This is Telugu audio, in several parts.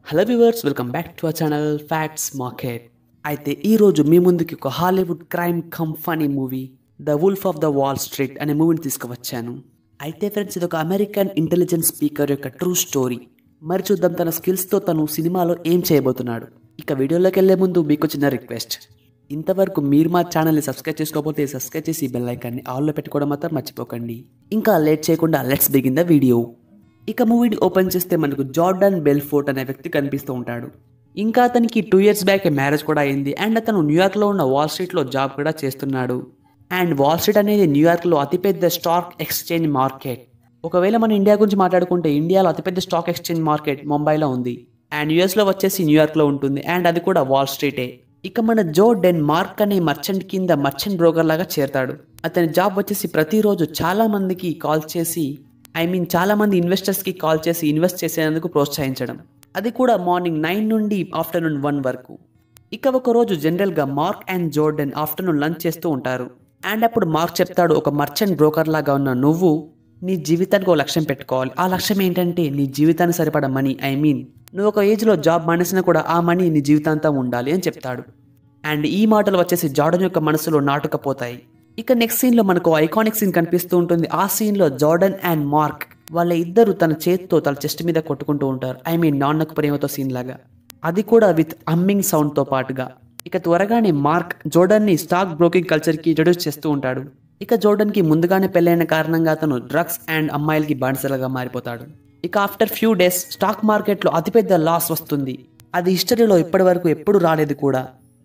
hello viewers welcome back to our channel facts market అయితే ఈ రోజు మీ ముందుకి ఒక Hollywood crime cum funny movie the wolf of the wall street అనే మూవీని తీసుకువచ్చాను అయితే ఫ్రెండ్స్ ఇది ఒక అమెరికన్ ఇంటెలిజెన్స్ స్పీకర్ యొక్క ట్రూ స్టోరీ మరి చూద్దాం తన స్కిల్స్తో తను సినిమాలో ఏం చేయబోతున్నాడు ఇక వీడియోలోకి వెళ్ళే ముందు మీకు చిన్న రిక్వెస్ట్ ఇంతవరకు మీరు మా ఛానల్ని సబ్స్క్రైబ్ చేసుకోకపోతే సబ్స్క్రైబ్ చేసి బెల్ ఐకాన్ని ఆల్లో పెట్టుకోవడం మాత్రం మర్చిపోకండి ఇంకా లేట్ చేయకుండా లెట్స్ బిగిన్ ద వీడియో ఇక మూవీని ఓపెన్ చేస్తే మనకు జార్డన్ బెల్ఫోర్ట్ అనే వ్యక్తి కనిపిస్తూ ఉంటాడు ఇంకా అతనికి టూ ఇయర్స్ బ్యాక్ మ్యారేజ్ కూడా అయింది అండ్ అతను న్యూయార్క్లో ఉన్న వాల్ స్ట్రీట్లో జాబ్ కూడా చేస్తున్నాడు అండ్ వాల్ స్ట్రీట్ అనేది న్యూయార్క్లో అతిపెద్ద స్టాక్ ఎక్స్చేంజ్ మార్కెట్ ఒకవేళ మన ఇండియా గురించి మాట్లాడుకుంటే ఇండియాలో అతిపెద్ద స్టాక్ ఎక్స్చేంజ్ మార్కెట్ ముంబైలో ఉంది అండ్ యుఎస్లో వచ్చేసి న్యూయార్క్లో ఉంటుంది అండ్ అది కూడా వాల్ స్ట్రీటే ఇక మన జో డెన్ మార్క్ అనే మర్చెంట్ కింద మర్చెంట్ బ్రోకర్ లాగా చేరతాడు అతని జాబ్ వచ్చేసి ప్రతిరోజు చాలా మందికి కాల్ చేసి ఐ మీన్ చాలా మంది ఇన్వెస్టర్స్కి కాల్ చేసి ఇన్వెస్ట్ చేసేందుకు ప్రోత్సహించడం అది కూడా మార్నింగ్ నైన్ నుండి ఆఫ్టర్నూన్ వన్ వరకు ఇక ఒక రోజు జనరల్గా Mark and Jordan afternoon lunch చేస్తూ ఉంటారు అండ్ అప్పుడు మార్క్ చెప్తాడు ఒక మర్చెంట్ బ్రోకర్ లాగా ఉన్న నువ్వు నీ జీవితానికి ఒక లక్ష్యం పెట్టుకోవాలి ఆ లక్ష్యం ఏంటంటే నీ జీవితానికి సరిపడ మనీ ఐ మీన్ నువ్వు ఒక ఏజ్లో జాబ్ మానేసినా కూడా ఆ మనీ నీ జీవితాంతం ఉండాలి అని చెప్తాడు అండ్ ఈ మాటలు వచ్చేసి జార్డన్ యొక్క మనసులో నాటుకపోతాయి ఇక నెక్స్ట్ సీన్ లో మనకు ఐకానిక్ సీన్ కనిపిస్తూ ఉంటుంది ఆ సీన్ లో జార్డన్ అండ్ మార్క్ వాళ్ళ ఇద్దరు తన చేత్తో తన చెస్ట్ మీద కొట్టుకుంటూ ఉంటారు ఐ మీన్ నాన్నకు ప్రేమతో సీన్ లాగా అది కూడా విత్ అమ్మింగ్ సౌండ్ తో పాటుగా ఇక త్వరగానే మార్క్ జోర్డన్ ని స్టాక్ బ్రోకింగ్ కల్చర్ కి ఇంట్రొడ్యూస్ చేస్తూ ఉంటాడు ఇక జోర్డన్ కి ముందుగానే పెళ్ళైన కారణంగా అతను డ్రగ్స్ అండ్ అమ్మాయిలకి బానిసలుగా మారిపోతాడు ఇక ఆఫ్టర్ ఫ్యూ డేస్ స్టాక్ మార్కెట్లో అతిపెద్ద లాస్ వస్తుంది అది హిస్టరీలో ఇప్పటి వరకు ఎప్పుడు రాలేదు కూడా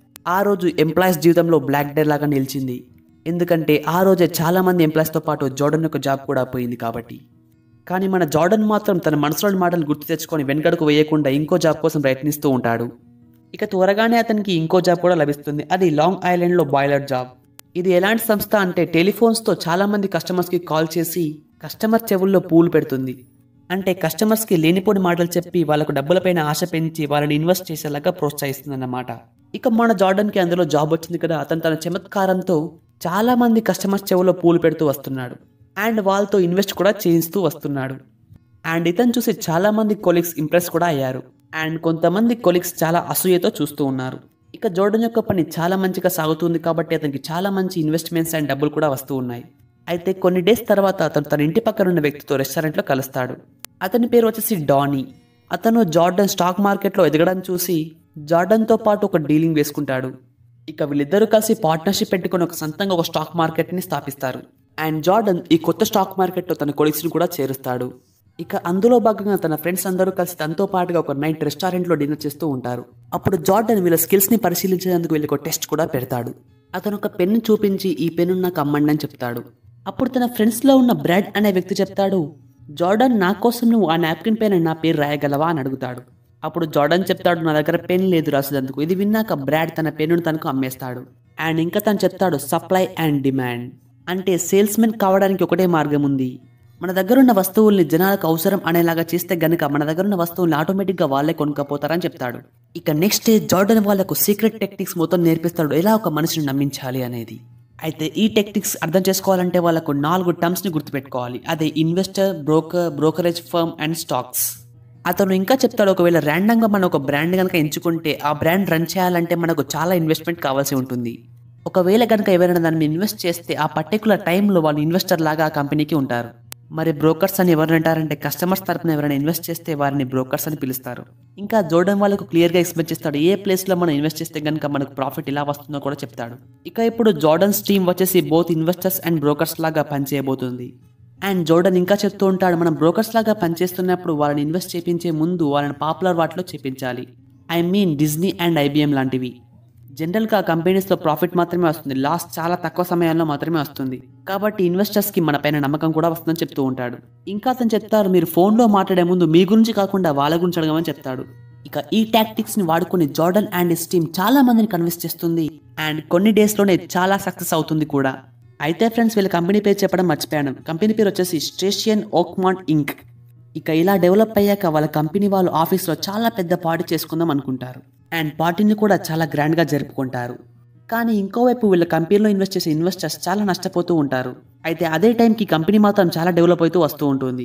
ఆ రోజు ఎంప్లాయీస్ జీవితంలో బ్లాక్ డే లాగా నిలిచింది ఎందుకంటే ఆ రోజే చాలా మంది ఎంప్లాయీస్తో పాటు జోర్డన్ యొక్క జాబ్ కూడా పోయింది కాబట్టి కానీ మన జార్డన్ మాత్రం తన మనసులోని మాటలు గుర్తు తెచ్చుకొని వెనకడుకు వేయకుండా ఇంకో జాబ్ కోసం ప్రయత్నిస్తూ ఉంటాడు ఇక త్వరగానే అతనికి ఇంకో జాబ్ కూడా లభిస్తుంది అది లాంగ్ ఐలాండ్లో బాయిలర్ జాబ్ ఇది ఎలాంటి సంస్థ అంటే టెలిఫోన్స్తో చాలా మంది కస్టమర్స్కి కాల్ చేసి కస్టమర్ చెవుల్లో పూలు పెడుతుంది అంటే కస్టమర్స్కి లేనిపోని మాటలు చెప్పి వాళ్ళకు డబ్బులపైన ఆశ పెంచి వాళ్ళని ఇన్వెస్ట్ చేసేలాగా ప్రోత్సహిస్తుందన్నమాట ఇక మన జార్డన్కి అందులో జాబ్ వచ్చింది కదా అతను తన చమత్కారంతో చాలా మంది కస్టమర్స్ చెవులో పూలు పెడుతూ వస్తున్నాడు అండ్ వాళ్ళతో ఇన్వెస్ట్ కూడా చేయిస్తూ వస్తున్నాడు అండ్ ఇతను చూసి చాలా మంది కొలీగ్స్ ఇంప్రెస్ కూడా అయ్యారు అండ్ కొంతమంది కొలీగ్స్ చాలా అసూయతో చూస్తూ ఉన్నారు ఇక జోర్డన్ యొక్క పని చాలా మంచిగా సాగుతుంది కాబట్టి అతనికి చాలా మంచి ఇన్వెస్ట్మెంట్స్ అండ్ డబ్బులు కూడా వస్తూ ఉన్నాయి అయితే కొన్ని డేస్ తర్వాత అతను తన ఇంటి పక్కన ఉన్న వ్యక్తితో రెస్టారెంట్లో కలుస్తాడు అతని పేరు వచ్చేసి డానీ అతను జార్డన్ స్టాక్ మార్కెట్లో ఎదగడం చూసి జార్డన్తో పాటు ఒక డీలింగ్ వేసుకుంటాడు ఇక వీళ్ళిద్దరూ కలిసి పార్ట్నర్షిప్ పెట్టుకుని ఒక సొంతంగా ఒక స్టాక్ మార్కెట్ని స్థాపిస్తారు అండ్ జార్డన్ ఈ కొత్త స్టాక్ మార్కెట్లో తన కొలీగ్స్ని కూడా చేరుస్తాడు ఇక అందులో భాగంగా తన ఫ్రెండ్స్ అందరూ కలిసి తనతో పాటుగా ఒక నైట్ రెస్టారెంట్లో డిన్నర్ చేస్తూ ఉంటారు అప్పుడు జార్డన్ వీళ్ళ స్కిల్స్ని పరిశీలించేందుకు వీళ్ళకి ఒక టెస్ట్ కూడా పెడతాడు అతను ఒక పెన్ను చూపించి ఈ పెన్ను నాకు అమ్మండి అని చెప్తాడు అప్పుడు తన ఫ్రెండ్స్లో ఉన్న బ్రాడ్ అనే వ్యక్తి చెప్తాడు జార్డన్ నా కోసం నువ్వు ఆ నాప్కిన్ పైన నా పేరు రాయగలవా అని అడుగుతాడు అప్పుడు జార్డన్ చెప్తాడు నా దగ్గర పెన్ లేదు రాసేందుకు ఇది విన్నాక బ్రాడ్ తన పెన్నును తనకు అమ్మేస్తాడు అండ్ ఇంకా తను చెప్తాడు సప్లై అండ్ డిమాండ్ అంటే సేల్స్మెన్ కావడానికి ఒకటే మార్గం ఉంది మన దగ్గర ఉన్న వస్తువుల్ని జనాలకు అవసరం అనేలాగా చేస్తే గనుక మన దగ్గర ఉన్న వస్తువుల్ని ఆటోమేటిక్గా వాళ్ళే కొనుక్కపోతారని చెప్తాడు ఇక నెక్స్ట్ డే జార్డన్ వాళ్ళకు సీక్రెట్ టెక్నిక్స్ మొత్తం నేర్పిస్తాడు ఎలా ఒక మనిషిని నమ్మించాలి అనేది అయితే ఈ టెక్నిక్స్ అర్థం చేసుకోవాలంటే వాళ్ళకు నాలుగు టర్మ్స్ని గుర్తుపెట్టుకోవాలి అదే investor broker brokerage firm and stocks అతను ఇంకా చెప్తాడు ఒకవేళ ర్యాండంగా మనం ఒక బ్రాండ్ కనుక ఎంచుకుంటే ఆ బ్రాండ్ రన్ చేయాలంటే మనకు చాలా ఇన్వెస్ట్మెంట్ కావాల్సి ఉంటుంది ఒకవేళ కనుక ఎవరైనా దాన్ని ఇన్వెస్ట్ చేస్తే ఆ పర్టికులర్ టైంలో వాళ్ళు ఇన్వెస్టర్ లాగా ఆ కంపెనీకి ఉంటారు మరి బ్రోకర్స్ అని ఎవరు అంటారంటే కస్టమర్స్ తరపున ఎవరైనా ఇన్వెస్ట్ చేస్తే వారిని బ్రోకర్స్ అని పిలుస్తారు ఇంకా జోడన్ వాళ్ళకు క్లియర్గా ఎక్స్ప్లెయిన్ చేస్తాడు ఏ ప్లేస్లో మనం ఇన్వెస్ట్ చేస్తే కనుక మనకు ప్రాఫిట్ ఎలా వస్తుందో కూడా చెప్తాడు ఇక ఇప్పుడు జోర్డన్స్ టీమ్ వచ్చేసి బోత్ ఇన్వెస్టర్స్ అండ్ బ్రోకర్స్ లాగా పనిచేయబోతుంది అండ్ జోర్డన్ ఇంకా చెప్తూ ఉంటాడు మనం బ్రోకర్స్ లాగా పనిచేస్తున్నప్పుడు వాళ్ళని ఇన్వెస్ట్ చేయించే ముందు వాళ్ళని పాపులర్ వాటిలో చేపించాలి I mean Disney and IBM లాంటివి జనరల్గా కంపెనీస్లో ప్రాఫిట్ మాత్రమే వస్తుంది లాస్ చాలా తక్కువ సమయంలో మాత్రమే వస్తుంది కాబట్టి ఇన్వెస్టర్స్కి మన పైన నమ్మకం కూడా వస్తుందని చెప్తూ ఉంటాడు ఇంకా అతను చెప్తారు మీరు ఫోన్లో మాట్లాడే ముందు మీ గురించి కాకుండా వాళ్ళ గురించి అడగమని చెప్తాడు ఇక ఈ టాక్టిక్స్ ని వాడుకుని జార్డన్ అండ్ హిస్ టీమ్ చాలా మందిని కన్విన్స్ చేస్తుంది అండ్ కొన్ని డేస్ లోనే చాలా సక్సెస్ అవుతుంది కూడా అయితే ఫ్రెండ్స్ వీళ్ళ కంపెనీ పేరు చెప్పడం మర్చిపోయాను కంపెనీ పేరు వచ్చేసి స్టేషియన్ ఓక్మాంట్ ఇంక్ ఇక ఇలా డెవలప్ అయ్యాక వాళ్ళ కంపెనీ వాళ్ళు ఆఫీస్లో చాలా పెద్ద పార్టీ చేసుకుందాం అనుకుంటారు అండ్ పార్టీని కూడా చాలా గ్రాండ్గా జరుపుకుంటారు కానీ ఇంకోవైపు వీళ్ళ కంపెనీలో ఇన్వెస్ట్ చేసే ఇన్వెస్టర్స్ చాలా నష్టపోతూ ఉంటారు అయితే అదే టైంకి కంపెనీ మాత్రం చాలా డెవలప్ అవుతూ వస్తూ ఉంటుంది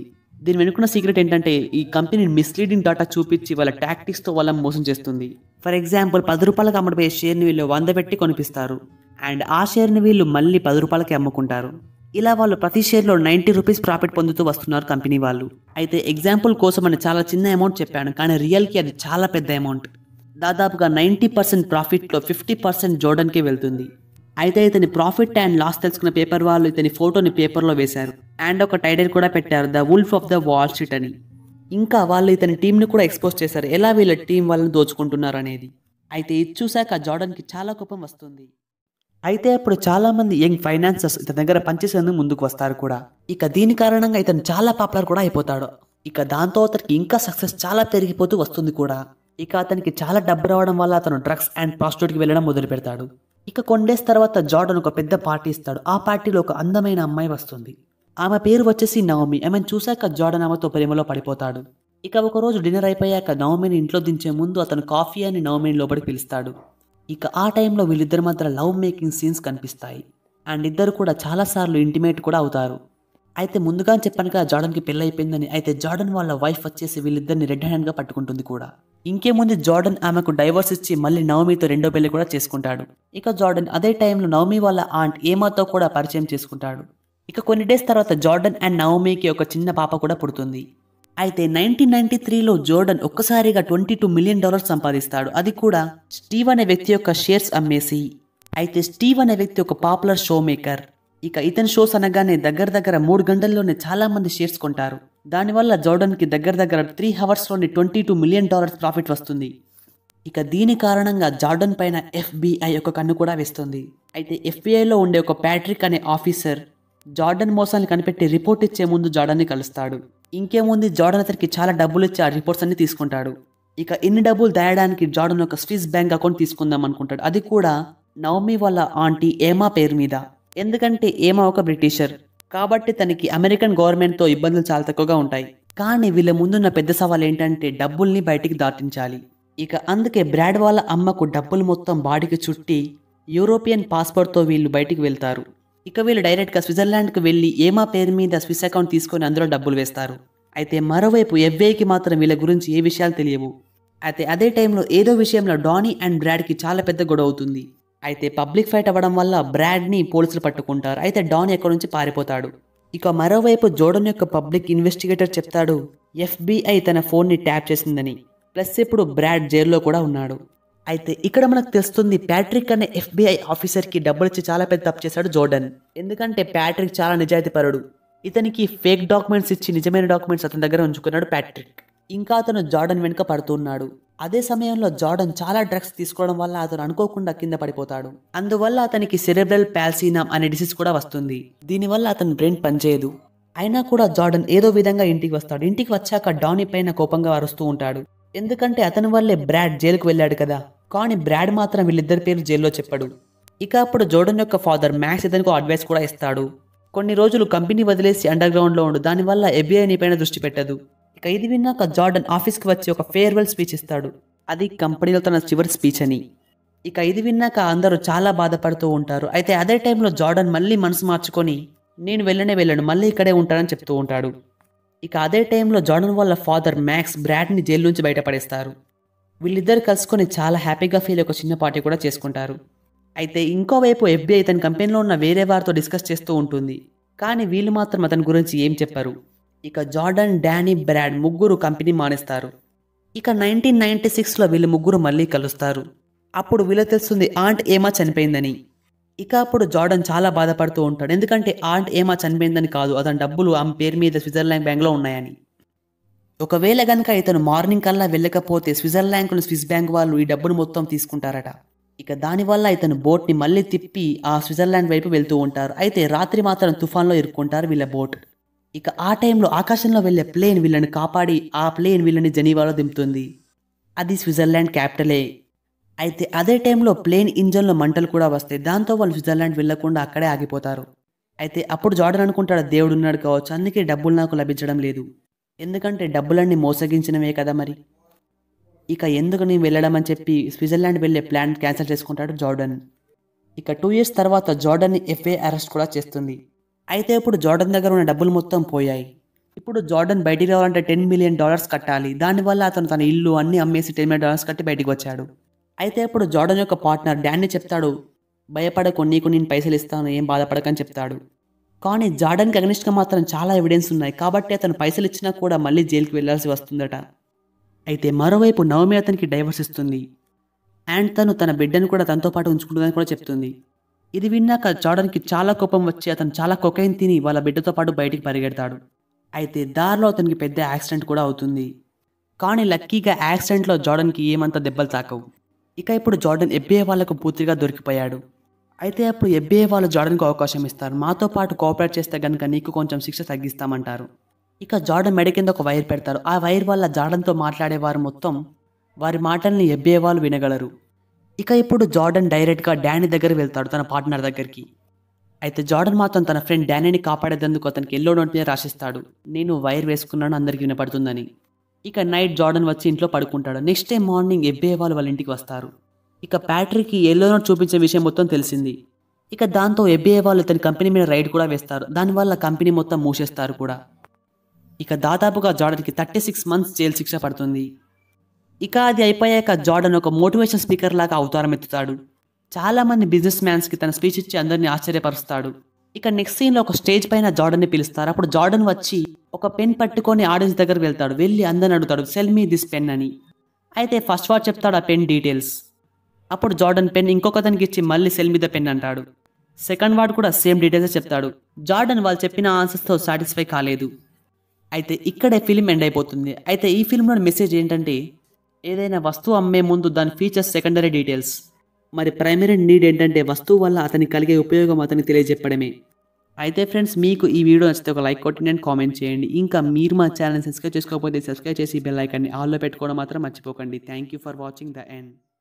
దీని వెనుకున్న సీక్రెట్ ఏంటంటే ఈ కంపెనీ మిస్లీడింగ్ డాటా చూపించి వాళ్ళ టాక్టిక్స్తో వాళ్ళని మోసం చేస్తుంది ఫర్ ఎగ్జాంపుల్ పది రూపాయలకు అమ్మడిపోయే షేర్ని వీళ్ళు వంద పెట్టి కొనిపిస్తారు అండ్ ఆ షేర్ని వీళ్ళు మళ్ళీ పది రూపాయలకి అమ్ముకుంటారు ఇలా వాళ్ళు ప్రతి షేర్లో నైంటీ రూపీస్ ప్రాఫిట్ పొందుతూ వస్తున్నారు కంపెనీ వాళ్ళు అయితే ఎగ్జాంపుల్ కోసం అని చాలా చిన్న అమౌంట్ చెప్పాను కానీ రియల్కి అది చాలా పెద్ద అమౌంట్ దాదాపుగా నైంటీ పర్సెంట్ ప్రాఫిట్లో ఫిఫ్టీ పర్సెంట్ జోర్డన్కే వెళ్తుంది అయితే ఇతని ప్రాఫిట్ అండ్ లాస్ తెలుసుకున్న పేపర్ వాళ్ళు ఇతని ఫోటోని పేపర్లో వేశారు అండ్ ఒక టైటిల్ కూడా పెట్టారు the wolf of the wall street అని ఇంకా వాళ్ళు ఇతని టీంని కూడా ఎక్స్పోజ్ చేశారు ఎలా వీళ్ళ టీం వాళ్ళని దోచుకుంటున్నారు అనేది అయితే ఇది చూశాక జార్డన్కి చాలా కోపం వస్తుంది అయితే అప్పుడు చాలా మంది యంగ్ ఫైనాన్సర్స్ ఇతని దగ్గర పనిచేసేందుకు ముందుకు వస్తారు కూడా ఇక దీని కారణంగా ఇతను చాలా పాపులర్ కూడా అయిపోతాడు ఇక దాంతో అతనికి ఇంకా సక్సెస్ చాలా పెరిగిపోతూ వస్తుంది కూడా ఇక అతనికి చాలా డబ్బు రావడం వల్ల అతను డ్రగ్స్ అండ్ ప్రాస్టిట్యూట్కి వెళ్ళడం మొదలు పెడతాడు ఇక కొన్ని డేస్ తర్వాత జార్డన్ ఒక పెద్ద పార్టీ ఇస్తాడు ఆ పార్టీలో ఒక అందమైన అమ్మాయి వస్తుంది ఆమె పేరు వచ్చేసి నవమి ఆమెను చూశాక జార్డన్ ఆమెతో ప్రేమలో పడిపోతాడు ఇక ఒక రోజు డిన్నర్ అయిపోయాక నవమిని ఇంట్లో దించే ముందు అతను కాఫీ అని నవమిని లోపలికి పిలుస్తాడు ఇక ఆ టైంలో వీళ్ళిద్దరి మధ్య లవ్ మేకింగ్ సీన్స్ కనిపిస్తాయి అండ్ ఇద్దరు కూడా చాలాసార్లు ఇంటిమేట్ కూడా అవుతారు అయితే ముందుగా చెప్పాను కదా జార్డన్కి పెళ్ళి అయిపోయిందని అయితే జార్డన్ వాళ్ళ వైఫ్ వచ్చేసి వీళ్ళిద్దరిని రెడ్ హ్యాండ్గా పట్టుకుంటుంది కూడా ఇంకేముంది జార్డన్ ఆమెకు డైవర్స్ ఇచ్చి మళ్ళీ నవమితో రెండో పెళ్లి కూడా చేసుకుంటాడు ఇక జార్డన్ అదే టైంలో నవమి వాళ్ళ ఆంట్ ఏమాతో కూడా పరిచయం చేసుకుంటాడు ఇక కొన్ని డేస్ తర్వాత జార్డన్ అండ్ నవమికి ఒక చిన్న పాప కూడా పుడుతుంది అయితే నైన్టీన్ నైన్టీ త్రీలో జోర్డన్ ఒక్కసారిగా ట్వంటీ టూ మిలియన్ డాలర్స్ సంపాదిస్తాడు అది కూడా స్టీవ్ అనే వ్యక్తి యొక్క షేర్స్ అమ్మేసి అయితే స్టీవ్ అనే వ్యక్తి ఒక పాపులర్ షో మేకర్ ఇక ఇతని షోస్ అనగానే దగ్గర దగ్గర మూడు గంటల్లోనే చాలా మంది షేర్స్ కొంటారు దానివల్ల జోర్డన్కి దగ్గర దగ్గర త్రీ అవర్స్లోని twenty two million dollars profit వస్తుంది ఇక దీని కారణంగా జార్డన్ పైన ఎఫ్బిఐ ఒక కన్ను కూడా వేస్తుంది అయితే ఎఫ్బిఐలో ఉండే ఒక ప్యాట్రిక్ అనే ఆఫీసర్ జార్డన్ మోసాన్ని కనిపెట్టి రిపోర్ట్ ఇచ్చే ముందు జార్డన్ని కలుస్తాడు ఇంకేముంది జార్డన్ అతనికి చాలా డబ్బులు ఇచ్చి ఆ రిపోర్ట్స్ అన్ని తీసుకుంటాడు ఇక ఇన్ని డబ్బులు దాయడానికి జార్డన్ ఒక స్విస్ బ్యాంక్ అకౌంట్ తీసుకుందాం అనుకుంటాడు అది కూడా నవమి వాళ్ళ ఆంటీ ఏమా పేరు మీద ఎందుకంటే ఏమా ఒక బ్రిటిషర్ కాబట్టి తనకి అమెరికన్ గవర్నమెంట్తో ఇబ్బందులు చాలా తక్కువగా ఉంటాయి కానీ వీళ్ళ ముందున్న పెద్ద సవాల్ ఏంటంటే డబ్బుల్ని బయటికి దాటించాలి ఇక అందుకే బ్రాడ్ వాళ్ళ అమ్మకు డబ్బులు మొత్తం బాడీకి చుట్టి యూరోపియన్ పాస్పోర్ట్తో వీళ్ళు బయటికి వెళ్తారు ఇక వీళ్ళు డైరెక్ట్గా స్విట్జర్లాండ్కి వెళ్ళి ఏమా పేరు మీద స్విస్ అకౌంట్ తీసుకొని అందులో డబ్బులు వేస్తారు అయితే మరోవైపు ఎఫ్ఐకి మాత్రం వీళ్ళ గురించి ఏ విషయాలు తెలియవు అయితే అదే టైంలో ఏదో విషయంలో డానీ అండ్ బ్రాడ్కి చాలా పెద్ద గొడవ అవుతుంది అయితే పబ్లిక్ ఫైట్ అవ్వడం వల్ల బ్రాడ్ని పోలీసులు పట్టుకుంటారు అయితే డాన్ ఎక్కడి నుంచి పారిపోతాడు ఇక మరోవైపు జోడన్ యొక్క పబ్లిక్ ఇన్వెస్టిగేటర్ చెప్తాడు ఎఫ్బిఐ తన ఫోన్ని ట్యాప్ చేసిందని ప్లస్ ఇప్పుడు బ్రాడ్ జైల్లో కూడా ఉన్నాడు అయితే ఇక్కడ మనకు తెలుస్తుంది ప్యాట్రిక్ అనే ఎఫ్బిఐ ఆఫీసర్కి డబ్బులు ఇచ్చి చాలా పెద్ద తప్పు చేశాడు జోర్డన్ ఎందుకంటే ప్యాట్రిక్ చాలా నిజాయితీపరుడు ఇతనికి ఫేక్ డాక్యుమెంట్స్ ఇచ్చి నిజమైన డాక్యుమెంట్స్ అతని దగ్గర ఉంచుకున్నాడు ప్యాట్రిక్ ఇంకా అతను జార్డన్ వెనుక పడుతున్నాడు అదే సమయంలో జార్డన్ చాలా డ్రగ్స్ తీసుకోవడం వల్ల అతను అనుకోకుండా కింద పడిపోతాడు అందువల్ల అతనికి సెరెబ్రల్ పాల్సీనమ్ అనే డిసీజ్ కూడా వస్తుంది దీనివల్ల అతని బ్రెయిన్ పనిచేయదు అయినా కూడా జార్డన్ ఏదో విధంగా ఇంటికి వస్తాడు ఇంటికి వచ్చాక డానీ పైన కోపంగా అరుస్తూ ఉంటాడు ఎందుకంటే అతని వల్లే బ్రాడ్ జైలుకు వెళ్ళాడు కదా కానీ బ్రాడ్ మాత్రం వీళ్ళిద్దరి పేరు జైల్లో చెప్పాడు ఇక అప్పుడు జోర్డన్ యొక్క ఫాదర్ మ్యాక్స్ ఇతనికి అడ్వైస్ కూడా ఇస్తాడు కొన్ని రోజులు కంపెనీ వదిలేసి అండర్ గ్రౌండ్లో ఉండు దానివల్ల ఎబిఐ నీ పైన దృష్టి పెట్టదు ఇక ఇది విన్నాక జార్డన్ ఆఫీస్కి వచ్చి ఒక ఫేర్వెల్ స్పీచ్ ఇస్తాడు అది కంపెనీలో తన చివరి స్పీచ్ అని ఇక ఇది విన్నాక అందరూ చాలా బాధపడుతూ ఉంటారు అయితే అదే టైంలో జార్డన్ మళ్ళీ మనసు మార్చుకొని నేను వెళ్ళనే వెళ్ళను మళ్ళీ ఇక్కడే ఉంటానని చెప్తూ ఉంటాడు ఇక అదే టైంలో జార్డన్ వాళ్ళ ఫాదర్ మ్యాక్స్ బ్రాడ్ని జైలు నుంచి బయటపడేస్తారు వీళ్ళిద్దరు కలుసుకొని చాలా హ్యాపీగా ఫీల్ ఒక చిన్న పార్టీ కూడా చేసుకుంటారు అయితే ఇంకోవైపు ఎఫ్బిఐ తన కంపెనీలో ఉన్న వేరే వారితో డిస్కస్ చేస్తూ ఉంటుంది కానీ వీళ్ళు మాత్రం అతని గురించి ఏం చెప్పరు ఇక జార్డన్ డానీ బ్రాడ్ ముగ్గురు కంపెనీ మానేస్తారు ఇక నైన్టీన్ నైన్టీ సిక్స్లో వీళ్ళు ముగ్గురు మళ్ళీ కలుస్తారు అప్పుడు వీళ్ళకి తెలుస్తుంది ఆంట్ ఏమా చనిపోయిందని ఇక అప్పుడు జార్డన్ చాలా బాధపడుతూ ఉంటాడు ఎందుకంటే ఆంట్ ఏమా చనిపోయిందని కాదు అతని డబ్బులు ఆమె పేరు మీద స్విట్జర్లాండ్ బ్యాంక్లో ఉన్నాయని ఒకవేళ గనక ఇతను మార్నింగ్ కల్లా వెళ్ళకపోతే స్విట్జర్లాండ్లోని స్విస్ బ్యాంక్ వాళ్ళు ఈ డబ్బును మొత్తం తీసుకుంటారట ఇక దానివల్ల ఇతను బోట్ని మళ్ళీ తిప్పి ఆ స్విట్జర్లాండ్ వైపు వెళ్తూ ఉంటారు అయితే రాత్రి మాత్రం తుఫాన్లో ఇరుక్కుంటారు వీళ్ళ బోట్ ఇక ఆ టైంలో ఆకాశంలో వెళ్ళే ప్లేన్ వీళ్ళని కాపాడి ఆ ప్లేన్ వీళ్ళని జెనీవాలో దింపుతుంది అది స్విట్జర్లాండ్ క్యాపిటలే అయితే అదే టైంలో ప్లేన్ ఇంజన్లో మంటలు కూడా వస్తాయి దాంతో వాళ్ళు స్విట్జర్లాండ్ వెళ్లకుండా అక్కడే ఆగిపోతారు అయితే అప్పుడు జార్డన్ అనుకుంటాడు దేవుడు ఉన్నాడు కావచ్చు అందుకే డబ్బులు నాకు లభించడం లేదు ఎందుకంటే డబ్బులన్నీ మోసగించినవే కదా మరి ఇక ఎందుకు నేను వెళ్ళడం అని చెప్పి స్విట్జర్లాండ్ వెళ్ళే ప్లాన్ క్యాన్సిల్ చేసుకుంటాడు జార్డన్ ఇక టూ ఇయర్స్ తర్వాత జార్డన్ని ఎఫ్ఏ అరెస్ట్ కూడా చేస్తుంది అయితే ఇప్పుడు జార్డన్ దగ్గర ఉన్న డబ్బులు మొత్తం పోయాయి ఇప్పుడు జార్డన్ బయటికి రావాలంటే టెన్ మిలియన్ డాలర్స్ కట్టాలి దానివల్ల అతను తన ఇల్లు అన్ని అమ్మేసి టెన్ మిలియన్ డాలర్స్ కట్టి బయటికి వచ్చాడు అయితే ఇప్పుడు జార్డన్ యొక్క పార్ట్నర్ డాన్ని చెప్తాడు భయపడకు నీకు నేను పైసలు ఇస్తాను ఏం బాధపడకని చెప్తాడు కానీ జార్డన్కి అగ్నిస్ట్గా మాత్రం చాలా ఎవిడెన్స్ ఉన్నాయి కాబట్టి అతను పైసలు ఇచ్చినా కూడా మళ్ళీ జైలుకి వెళ్ళాల్సి వస్తుందట అయితే మరోవైపు నవమి అతనికి డైవర్స్ ఇస్తుంది అండ్ తను తన బిడ్డను కూడా తనతో పాటు ఉంచుకుంటుందని కూడా చెప్తుంది ఇది విన్నాక జార్డన్కి చాలా కోపం వచ్చి అతను చాలా కొకైన్ తిని వాళ్ళ బిడ్డతో పాటు బయటికి పరిగెడతాడు అయితే దారిలో అతనికి పెద్ద యాక్సిడెంట్ కూడా అవుతుంది కానీ లక్కీగా యాక్సిడెంట్లో జార్డన్కి ఏమంత దెబ్బలు తాకవు ఇక ఇప్పుడు జార్డన్ ఎఫ్బీఐ వాళ్ళకు పూర్తిగా దొరికిపోయాడు అయితే అప్పుడు ఎఫ్బీఐ వాళ్ళు జార్డన్కి అవకాశం ఇస్తారు మాతో పాటు కోఆపరేట్ చేస్తే కనుక నీకు కొంచెం శిక్ష తగ్గిస్తామంటారు ఇక జార్డన్ మెడ కింద ఒక వైర్ పెడతారు ఆ వైర్ వల్ల జార్డన్తో మాట్లాడేవారు మొత్తం వారి మాటల్ని ఎఫ్బీఐ వాళ్ళు వినగలరు ఇక ఇప్పుడు జార్డన్ డైరెక్ట్గా డానీ దగ్గర వెళ్తాడు తన పార్ట్నర్ దగ్గరికి అయితే జార్డన్ మాత్రం తన ఫ్రెండ్ డానీని కాపాడేందుకు అతనికి ఎల్లో నోట్ మీద రాసిస్తాడు నేను వైర్ వేసుకున్నాను అందరికీ వినపడుతుందని ఇక నైట్ జార్డన్ వచ్చి ఇంట్లో పడుకుంటాడు నెక్స్ట్ డే మార్నింగ్ ఎఫ్బీఐ వాళ్ళు వాళ్ళ ఇంటికి వస్తారు ఇక ప్యాట్రీకి ఎల్లో నోట్ చూపించే విషయం మొత్తం తెలిసింది ఇక దాంతో ఎఫ్బీఐ వాళ్ళు ఇతని కంపెనీ మీద రైడ్ కూడా వేస్తారు దానివల్ల కంపెనీ మొత్తం మూసేస్తారు కూడా ఇక దాదాపుగా జార్డన్కి థర్టీ సిక్స్ మంత్స్ జైలు శిక్ష పడుతుంది ఇక అది అయిపోయాక జార్డన్ ఒక మోటివేషన్ స్పీకర్ లాగా అవతారం ఎత్తుతాడు చాలా మంది బిజినెస్ మ్యాన్స్కి తన స్పీచ్ ఇచ్చి అందరినీ ఆశ్చర్యపరుస్తాడు ఇక నెక్స్ట్ సీన్లో ఒక స్టేజ్ పైన జార్డన్ని పిలుస్తారు అప్పుడు జార్డన్ వచ్చి ఒక పెన్ పట్టుకొని ఆడియన్స్ దగ్గర వెళ్తాడు వెళ్ళి అందరిని అడుగుతాడు సెల్ మీ దిస్ పెన్ అని అయితే ఫస్ట్ వాడు చెప్తాడు ఆ పెన్ డీటెయిల్స్ అప్పుడు జార్డన్ పెన్ ఇంకొకతనికి ఇచ్చి మళ్ళీ సెల్ మీద పెన్ అంటాడు సెకండ్ వాడు కూడా సేమ్ డీటెయిల్స్ చెప్తాడు జార్డన్ వాళ్ళు చెప్పిన ఆన్సర్స్తో సాటిస్ఫై కాలేదు అయితే ఇక్కడే ఫిలిం ఎండ్ అయిపోతుంది అయితే ఈ ఫిల్మ్లోని మెసేజ్ ఏంటంటే ఏదైనా వస్తువు అమ్మే ముందు దాని ఫీచర్స్ సెకండరీ డీటెయిల్స్ మరి ప్రైమరీ నీడ్ ఏంటంటే వస్తువు వల్ల అతనికి కలిగే ఉపయోగం అతనికి తెలియజెప్పడమే అయితే ఫ్రెండ్స్ మీకు ఈ వీడియో నచ్చితే ఒక లైక్ కొట్టి నేను కామెంట్ చేయండి ఇంకా మీరు మా ఛానల్ సబ్స్క్రైబ్ చేసుకోకపోతే సబ్స్క్రైబ్ చేసి బెల్ ఐకాన్ని ఆల్లో పెట్టుకోవడం మాత్రం మర్చిపోకండి thank you for watching the end